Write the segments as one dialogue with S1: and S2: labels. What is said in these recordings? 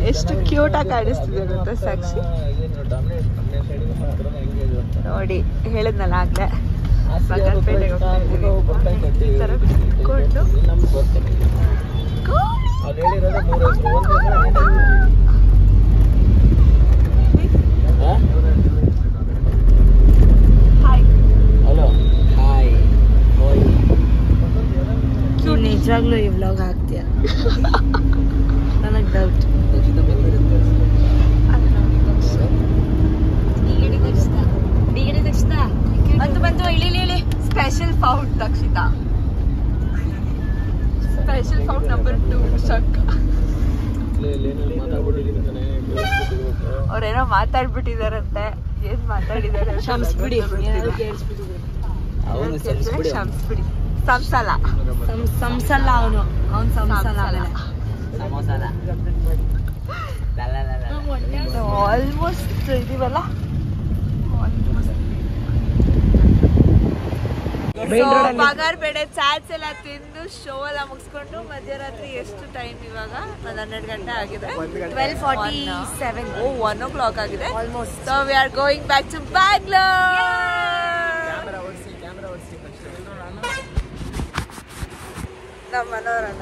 S1: ಎಷ್ಟು ಕ್ಯೂಟ್ ಆಗಿ ಕಾಣಿಸ್ತಿದೆ ಗೊತ್ತಾ ಸಾಕ್ಷಿ ನೋಡಿ ಹೇಳಿದ್ನಲ್ಲ ಆಗ್ಲೇ ಬಂಗಾರಪೇಟೆಗೆ ಹೋಗ್ತಾ ಇದೀವಿ. ಈ ಥರ ಕುತ್ಕೊಂಡು ಹಾಯ್
S2: ನೀನ್ ನಿಜವಾಗ್ಲೂ ಈ ವ್ಲಾಗ್ ಹಾಕ್ತೀಯ ನನಗ್ ಡೌಟ್
S1: ಬಂತು ಬಂತು ಇಳಿ ಇಳಿ special found Dakshita special found number two ಶಕ್ ಅವ್ರೇನೋ ಮಾತಾಡ್ಬಿಟ್ಟಿದಾರಂತೆ ಏನ್ ಮಾತಾಡಿದಾರೆ ಅಂತ
S2: ಕ್ಷಮಿಸ್ಬಿಡಿ
S1: ಗೊತ್ತಿಲ್ಲ.
S2: ಏನಾದ್ರು ಕೇಳಿಸ್ಬಿಟ್ಟಿದೆ
S1: ಕೇಳಿದ್ರೆ ಕ್ಷಮಿಸ್ಬಿಡಿ ಸಂಸಲ
S2: ಸಂ- ಸಂಸಲ್ಲ ಅವನು ಅವ್ನ್ ಸಂಸಲ್ಲ
S1: ಆಲ್ಮೋಸ್ಟ್ ಇದೀವಲ್ಲ ಪಗಾರ್ಪೇಟೆ ಚಾಟ್ಸ್ ಎಲ್ಲ ತಿಂದು ಶೋ ಎಲ್ಲ ಮುಗಿಸ್ಕೊಂಡು ಮಧ್ಯರಾತ್ರಿ ಎಷ್ಟು ಟೈಮ್ ಇವಾಗ ಒಂದು ಹನ್ನೆರಡು ಗಂಟೆ ಆಗಿದೆ
S2: twelve forty seven
S1: oh one o'clock ಆಗಿದೆ
S2: almost
S1: so we are going back to Bangalore ನಮ್ಮ ಮನೋರಣ್ಣ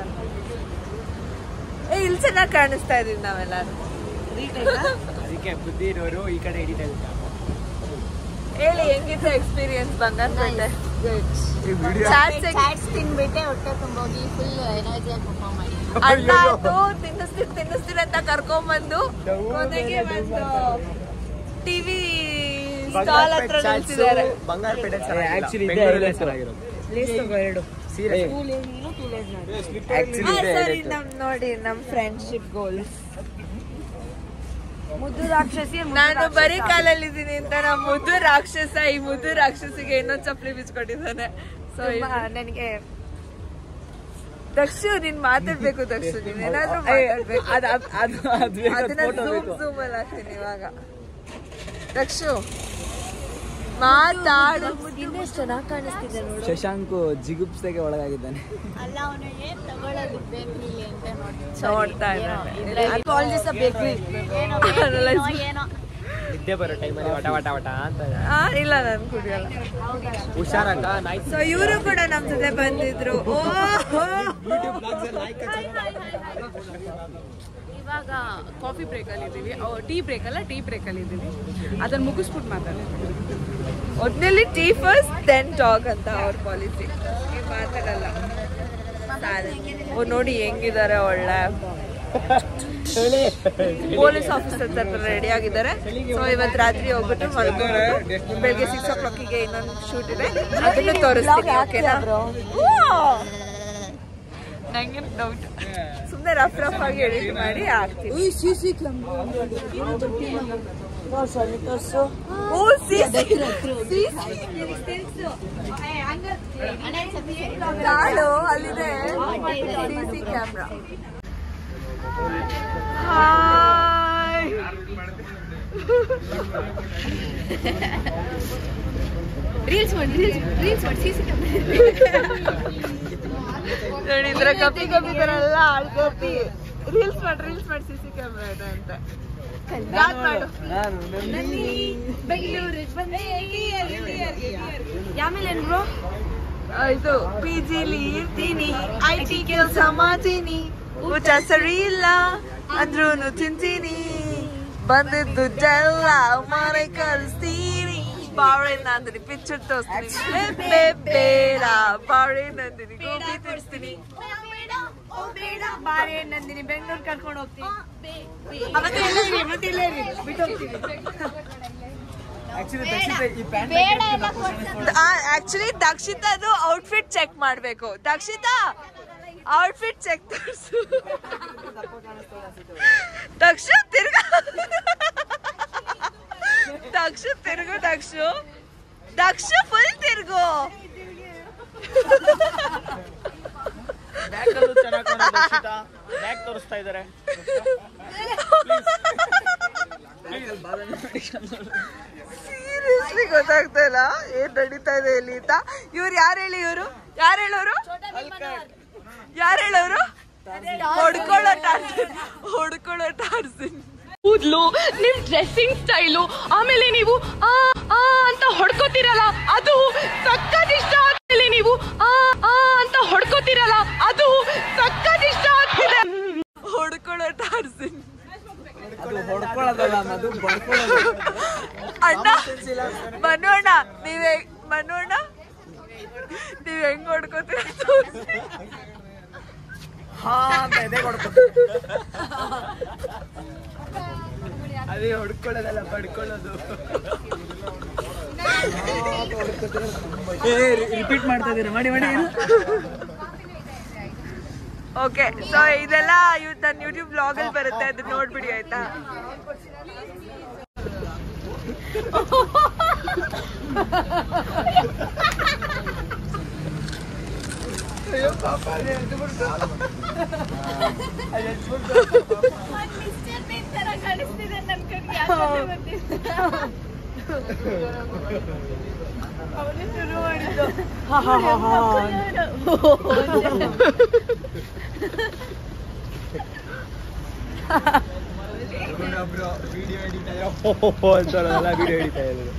S1: ಏ ಇಲ್ಲಿ ಚೆನ್ನಾಗಿ ಕಾಣಿಸ್ತಾ ಇದೀವಿ ನಾವೆಲ್ಲರೂ
S3: ಅದಕ್ಕೆ ಬುದ್ಧಿ ಇರೋರು ಈ ಕಡೆ ಹಿಡಿತಾ ಇದ್ದಾರೆ
S1: ಹೇಳಿ ಹೆಂಗಿತ್ತು ಎಕ್ಸ್ಪೀರಿಯನ್ಸ್ ಬಂಗಾರಪೇಟೆ ಚಾಟ್ಸ್
S4: ಚಾಟ್ಸ್ ತಿನ್ಬಿಟ್ಟೆ ಹೊಟ್ಟೆ ತುಂಬೋಗಿ ಫುಲ್ ಎನರ್ಜಿಯಾಗಿ ಪರ್ಫಾರ್ಮ್ ಮಾಡಿ
S1: ಅಣ್ಣ ಅದು ತಿನ್ನಿಸ್ತೀನಿ ತಿನ್ನಿಸ್ತೀನಿ ಅಂತ ಕರ್ಕೊಂಬಂದು ಕೊನೆಗೆ ಒಂದು ಟಿವಿ ಸ್ಟಾಲ್ ಹತ್ರ ನಿಲ್ಸಿದ್ದಾರೆ
S3: ಬಂಗಾರಪೇಟೆ
S5: Actually ಇದೆ
S3: ಬೆಂಗಳೂರಲ್ಲೇ
S5: highlight.
S3: ಚೆನ್ನಾಗಿರೋದು
S2: ಲೇಸ್ ತಗೋ ಎರಡು
S3: ಸೀರೆ
S1: ಹಾ, ಸರಿ ನಮ್ ನೋಡಿ ನಮ್ ಫ್ರೆಂಡ್ಶಿಪ್ ಗೋಲ್ಸ್
S2: ಮುದ್ದು ರಾಕ್ಷಸಿ ಮುದ್ದು
S1: ನಾನು
S2: ರಾಕ್ಷಸ.
S1: ಬರೀ ಕಾಲಲ್ಲಿದ್ದೀನಿ ಅಂತ ನಮ್ಮ ಮುದ್ದು ರಾಕ್ಷಸ ಈ ಮುದ್ದು ರಾಕ್ಷಸಿಗೆ ಇನ್ನೊಂದ್ ಚಪ್ಪಲಿ ಬಿಚ್ಕೊಟ್ಟಿದ್ದಾನೆ ಸೊ
S2: ತುಂಬಾ ನನಗೆ
S1: ದಕ್ಷು ನೀನ್ ಮಾತಾಡ್ಬೇಕು ದಕ್ಷು ನೀನ್ ಏನಾದ್ರೂ ಮಾತಾಡ್ಬೇಕು
S3: ಅದು ಅದು ಅದು ಅದು ಬೇಕು, ಅದು
S1: ಅದನ್ನ
S3: photo
S1: ಝೂಮ್
S3: ಬೇಕು.
S1: ಝೂಮ್ ಅಲ್ಲಿ ಹಾಕ್ತೀನಿ ಇವಾಗ ದಕ್ಷು ಮಾತಾಡು
S2: ಹಿಂದೆ ಎಷ್ಟು ಚೆನ್ನಾಗಿ ಕಾಣಿಸ್ತಿದೆ ನೋಡು
S5: ಶಶಾಂಕ್ ಜಿಗುಪ್ಸೆಗೆ ಒಳಗಾಗಿದ್ದಾನೆ
S4: ಅಲ್ಲ ಅವನು ಏನ್ ತಗೊಳ್ಳೋದು ಬೇಕ್ರಿಲಿ ಅಂತ ನೋಡಿ
S1: ನೋಡ್ತಾ ಇದ್ದಾನೆ
S2: ಕಾಲ್ ದಿಸ್ ಬೇಕ್ರಿ
S4: ಏನೋ
S1: Analyze
S4: ಏನೋ ಏನೋ
S3: ನಿದ್ದೆ ಬರೋ ಟೈಮಲ್ಲಿ ವಟ ವಟ ವಟ ಅಂತ
S1: ಆ, ಇಲ್ಲ ನಾನು ಕುಡಿಯಲ್ಲ
S3: ಹುಷಾರಾಗ ನಾಯಿ
S1: ಸೊ ಇವರು ಕೂಡ ನಮ್ ಜೊತೆ ಬಂದಿದ್ರು ಓ
S6: ಇವಾಗ ಕಾಫಿ ಬ್ರೇಕಲ್ಲಿ ಇದ್ದೀವಿ ಟೀ ಬ್ರೇಕ್ ಅಲ್ಲ ಟೀ ಬ್ರೇಕಲ್ಲಿ ಇದ್ದೀವಿ ಅದನ್ನ ಮುಗಿಸ್ಬಿಟ್ಟು ಮಾತಾಡ್ತೀವಿ
S1: ಒಟ್ನಲ್ಲಿ ಟೀ ಫಸ್ಟ್ ದೆನ್ ಟಾಕ್ ಅಂತ ಅವ್ರ ಪಾಲಿಸಿ ಮಾತಾಡಲ್ಲ ಓ ನೋಡಿ ಹೆಂಗಿದ್ದಾರೆ ಒಳ್ಳೆ ಪೊಲೀಸ್ ಆಫೀಸರ್ ತರ ರೆಡಿ ಆಗಿದ್ದಾರೆ ಸೊ ಇವತ್ತು ರಾತ್ರಿ ಹೋಗ್ಬಿಟ್ಟು ಮಲ್ಕೊಂಡು ಬೆಳಿಗ್ಗೆ ಸಿಕ್ಸ್ ಓ ಕ್ಲಾಕಿಗೆ ಇನ್ನೊಂದು ಶೂಟ್ ಇದೆ ಅದನ್ನು ತೋರಿಸ್ತೀನಿ ಓಕೆನಾ ನಂಗೆ ಡೌಟ್ ಸುಮ್ಮನೆ ರಫ್ ರಫ್ ಆಗಿ ಎಡಿಟ್ ಮಾಡಿ ಹಾಕ್ತೀನಿ
S2: ಸಿ ಸಿ ತೋರ್ಸು
S1: ಓ ಸಿ ತಾಳು ಅಲ್ಲಿದೆ C C camera hi
S4: reels ಮಾಡಿ ರೀಲ್ಸ್ ರೀಲ್ಸ್ ಮಾಡಿ ಸಿ ಸಿ
S1: ನೋಡಿ ಇದ್ರ ಕಪ್ಪಿ ಕಪ್ಪಿ ತರ ಎಲ್ಲ ಆಡ್ಕೋತಿ ರೀಲ್ಸ್ ಮಾಡಿ ರೀಲ್ಸ್ ಮಾಡಿ ಸಿ ಸಿ ಕ್ಯಾಮ್ರಾ ಇದೆ ಅಂತ ಯಾವ್ದ್ ಮಾಡು
S4: ಬೆಂಗಳೂರಿಗೆ ಬಂದೆ
S2: ಆಮೇಲೆ ಏನ್ ಬ್ರೋ
S1: ಆ, ಇದು ಪಿ ಜಿಲಿ ಇರ್ತೀನಿ ಐ ಟಿ ಕೆಲಸ ಮಾಡ್ತೀನಿ ಊಟ ಸರಿ ಇಲ್ಲ ಅಂದ್ರೂ ತಿಂತೀನಿ ಬಂದಿದ್ದು ಜಲ್ಲ ಮನೆ ಕಳಿಸ್ತೀನಿ ಬಾಳೆ ನಂದಿನಿ ಪಿಕ್ಚರ್ ತೋರಿಸ್ತೀನಿ ಬೇ, ಬೇ, ಬೇಡ ಬಾಳೆ ನಂದಿನಿ ಗೋಬಿ ತಿನ್ನಿಸ್ತೀನಿ
S2: ಬಾರಿ ನಂದಿನಿ ಬೆಂಗಳೂರು ಕರ್ಕೊಂಡು ಹೋಗ್ತೀನಿ
S1: ಅವತ್ತೇ ಇಲ್ಲೇ ಮತ್ತೆ ಇಲ್ಲೇ ಇರಿ, ಬಿಟ್ಟು ಹೋಗ್ತೀನಿ
S3: ಆಕ್ಚುಲಿ ದಕ್ಷಿಣ ಈ ಪ್ಯಾಂಟ್
S4: ಬೇಡ ಎಲ್ಲ ಕೊಡ್ಸೋದು
S1: ಆಕ್ಚುಲಿ ದಕ್ಷಿತದು ಔಟ್ಫಿಟ್ ಚೆಕ್ ಮಾಡ್ಬೇಕು ದಕ್ಷಿತ ಔಟ್ಫಿಟ್ ಚೆಕ್ ತೋರಿಸು ದಕ್ಷ ತಿರ್ಗ ದಕ್ಷ ತಿರ್ಗು ದಕ್ಷು ದಕ್ಷ ಫುಲ್ ತಿರ್ಗು
S3: ಬ್ಯಾಗ್ ಚೆನ್ನಾಗಿ ದಕ್ಷಿತ ಬ್ಯಾಗ್ ತೋರಿಸ್ತಾ ಇದ್ದಾರೆ
S1: ಸೀರಿಯಸ್ಲಿ ಗೊತ್ತಾಗ್ತಾ ಇಲ್ಲ ಏನ್ ನಡೀತಾ ಇದೆ ಇಲ್ಲಿ ಅಂತ ಇವ್ರು ಯಾರು ಹೇಳಿ ಇವರು ಯಾರು ಹೇಳೋರು ಯಾರು ಹೇಳೋರು ಹೊಡ್ಕೊಳ್ಳೋ ಟಾಸ್ಕ್ ಹೊಡ್ಕೊಳ್ಳೋ ಟಾರ್ಸಿನ್
S6: ಕೂದ್ಲು ನಿಮ್ ಡ್ರೆಸ್ಸಿಂಗ್ ಸ್ಟೈಲು ಆಮೇಲೆ ನೀವು ಆ ಆ ಅಂತ ಹೊಡ್ಕೋತಿರಲ್ಲ ಅದು ಸಖತ್ ಇಷ್ಟ ಆದ್ಮೇಲೆ ನೀವು ಆ ಆ ಅಂತ ಹೊಡ್ಕೋತಿರಲ್ಲ ಅದು ಸಖತ್ ಇಷ್ಟ ಆಗ್ತಿದೆ
S1: ಹೊಡ್ಕೊಳ್ಳೋ ಟಾರ್ಸಿನ್
S5: ಅದು ಹೊಡ್ಕೊಳ್ಳೋದಲ್ಲ ಅದು ಬಡ್ಕೊಳ್ಳೋದು
S1: ಅಣ್ಣ ಮನು ಅಣ್ಣ ನೀವೇ ಮನು ಅಣ್ಣ ನೀವ್ ಹೆಂಗ್ ಹೊಡ್ಕೋತೀರ ತೋರ್ಸಿ.
S5: ಹಾ ಅಂತ ಎದೆ ಕೊಡ್ಕೊ
S3: ಅದೇ ಹೊಡ್ಕೊಳ್ಳೋದಲ್ಲ ಪಡ್ಕೊಳ್ಳೋದು
S5: ರಿಪೀಟ್ ಮಾಡ್ತಾ ಇದೀರ ಮಾಡಿ ಮಾಡಿ ಏನು
S1: ಓಕೆ ಸೊ ಇದೆಲ್ಲ ಇವ್- ನನ್ನ ಯೂಟ್ಯೂಬ್ ಬ್ಲಾಗ್ ಅಲ್ಲಿ ಬರುತ್ತೆ ಅದನ್ನ ನೋಡ್ಬಿಡಿ ಆಯ್ತಾ
S3: ವಿಡಿಯೋ ಹಿಡಿತಾ ಅಂತಾರಲ್ಲ ವಿಡಿಯೋ ಹಿಡಿತಾ ಇದ್ದಾರೆ